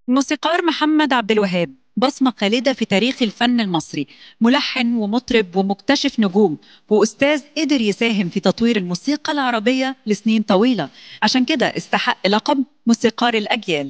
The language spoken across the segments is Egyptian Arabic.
موسيقار محمد عبد الوهاب بصمة خالدة في تاريخ الفن المصري ملحن ومطرب ومكتشف نجوم وأستاذ قدر يساهم في تطوير الموسيقى العربية لسنين طويلة عشان كده استحق لقب موسيقار الأجيال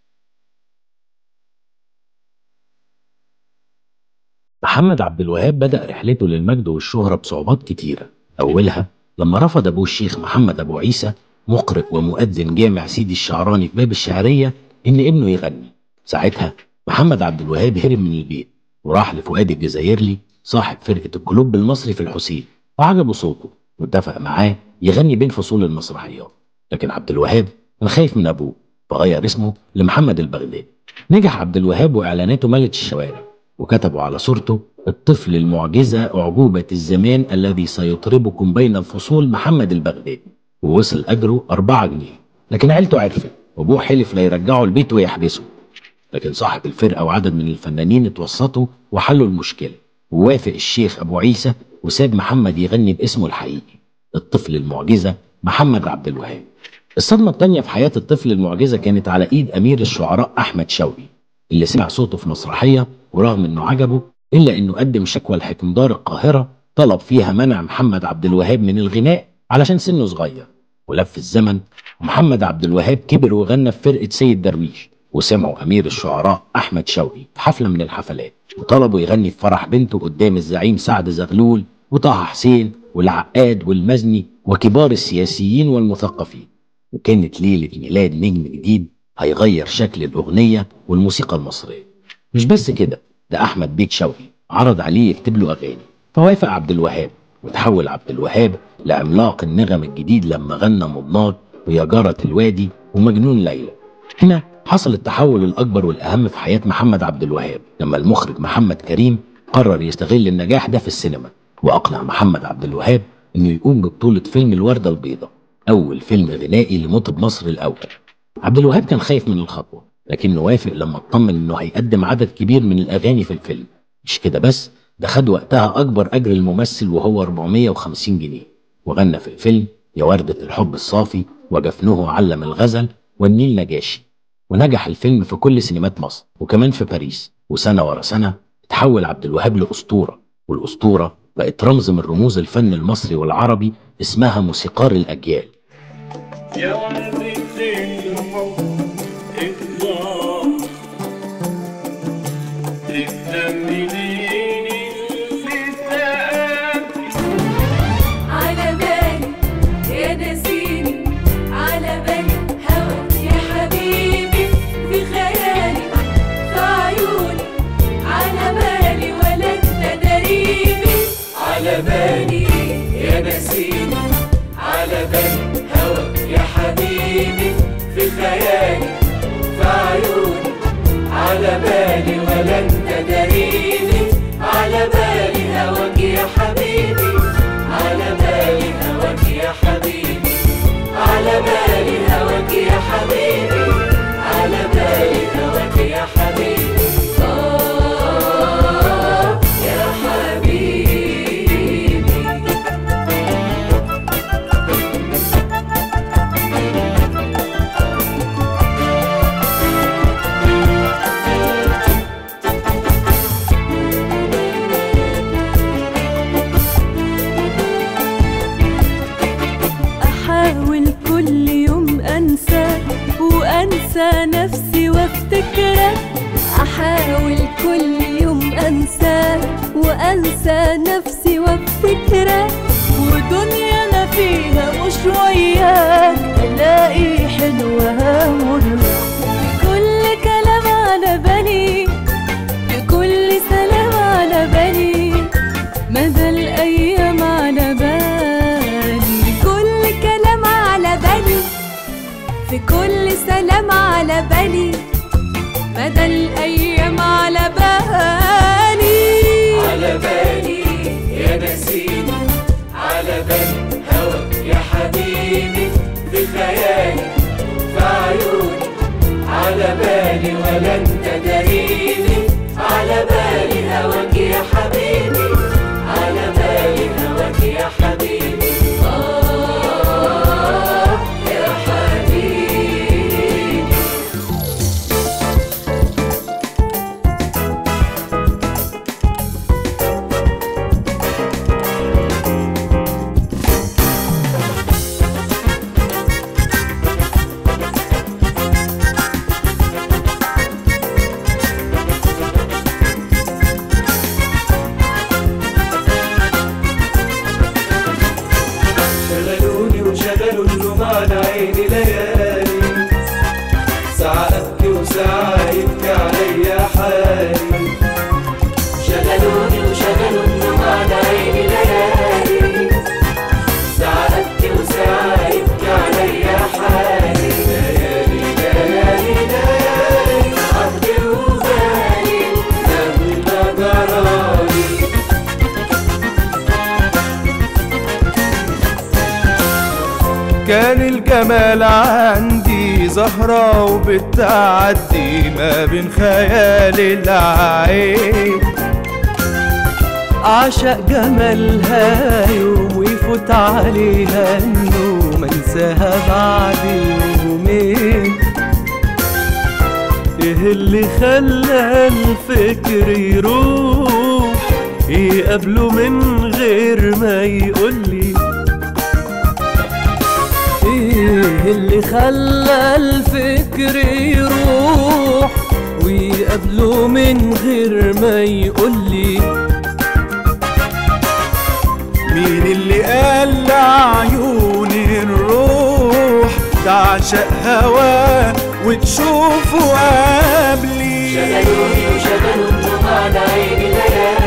محمد عبد الوهاب بدأ رحلته للمجد والشهرة بصعوبات كتيرة أولها لما رفض أبوه الشيخ محمد أبو عيسى مقرئ ومؤذن جامع سيدي الشعراني في باب الشعرية إن ابنه يغني ساعتها محمد عبد الوهاب هرب من البيت وراح لفؤاد الجزائرلي صاحب فرقة الكلوب المصري في الحسين وعجبه صوته واتفق معاه يغني بين فصول المسرحيات لكن عبد الوهاب كان خايف من أبوه فغير اسمه لمحمد البغدادي نجح عبد الوهاب وإعلاناته ملت الشوارع وكتبوا على صورته الطفل المعجزة أعجوبة الزمان الذي سيطربكم بين الفصول محمد البغدادي ووصل أجره أربعة جنيه لكن عيلته عرفت وأبوه حلف لا يرجعه البيت ويحبسه لكن صاحب الفرقة وعدد من الفنانين اتوسطوا وحلوا المشكلة ووافق الشيخ أبو عيسى وساب محمد يغني باسمه الحقيقي الطفل المعجزة محمد عبد الوهاب الصدمة التانية في حياة الطفل المعجزة كانت على إيد أمير الشعراء أحمد شوقي اللي سمع صوته في مسرحية ورغم إنه عجبه إلا إنه قدم شكوى لحكمدار القاهرة طلب فيها منع محمد عبد الوهاب من الغناء علشان سنه صغير ولف الزمن ومحمد عبد الوهاب كبر وغنى في فرقة سيد درويش وسمعوا أمير الشعراء أحمد شوقي في حفلة من الحفلات وطلبوا يغني في فرح بنته قدام الزعيم سعد زغلول وطه حسين والعقاد والمزني وكبار السياسيين والمثقفين وكانت ليلة ميلاد نجم جديد هيغير شكل الأغنية والموسيقى المصرية مش بس كده ده أحمد بيك شوقي عرض عليه يكتب له أغاني فوافق عبد الوهاب وتحول عبد الوهاب لعملاق النغم الجديد لما غنى مضنات ويا جارة الوادي ومجنون ليلى هنا حصل التحول الأكبر والأهم في حياة محمد عبد الوهاب لما المخرج محمد كريم قرر يستغل النجاح ده في السينما وأقنع محمد عبد الوهاب إنه يقوم ببطولة فيلم الوردة البيضاء أول فيلم غنائي لمطرب مصر الأول عبد الوهاب كان خايف من الخطوة لكنه وافق لما اطمن إنه هيقدم عدد كبير من الأغاني في الفيلم مش كده بس ده خد وقتها أكبر أجر الممثل وهو 450 جنيه وغنى في الفيلم يا وردة الحب الصافي وجفنه علم الغزل والنيل نجاشي ونجح الفيلم في كل سينمات مصر وكمان في باريس وسنة ورا سنة اتحول عبد الوهاب لأسطورة والأسطورة بقت رمز من رموز الفن المصري والعربي اسمها موسيقار الأجيال يا وردة الحب اطلع تكمليني الفتاة على بالي يا نسيني على بالي هواك يا حبيبي في خيالي في عيوني على بالي ولا انت دريبي على بالي يا نسيني على بالي هواك يا حبيبي في خيالي في عيوني على بالي ولا انت دريني على بالي هواك يا حبيبي على بالي هواك يا حبيبي على بالي هواك يا حبيبي على بالي هواك يا حبيبي آه يا حبيبي احاول كل يوم انسى وانسى نفسي وافتكرك احاول كل يوم انسى وانسى نفسي وافتكرك ودنيا انا فيها مش وياك الاقي حلوة مرة كل كلام على بالي بكل سلام على بالي مدى الأيام على بالي كل كلام على بالي في كل سلام على بالي مدى الأيام على بالي على بالي يا نسيم على بالي هواك يا حبيبي في خيالي في عيوني على بالي ولا انت داريني على بالي هواك يا حبيبي على بالي هواك يا حبيبي آه يا حبيبي كان الجمال عندي زهرة وبتعدي ما بين خيال العين أعشق جمالها يوم ويفوت عليها النوم انساها بعد يومين ايه اللي خلى الفكر يروح يقابله من غير ما يقولي ايه اللي خلى الفكر يروح ويقابله من غير ما يقولي مين اللي قال لعيون الروح تعشق هواه وتشوفه قبلي شغلوني وشغلوا النوم عن عيني ليالي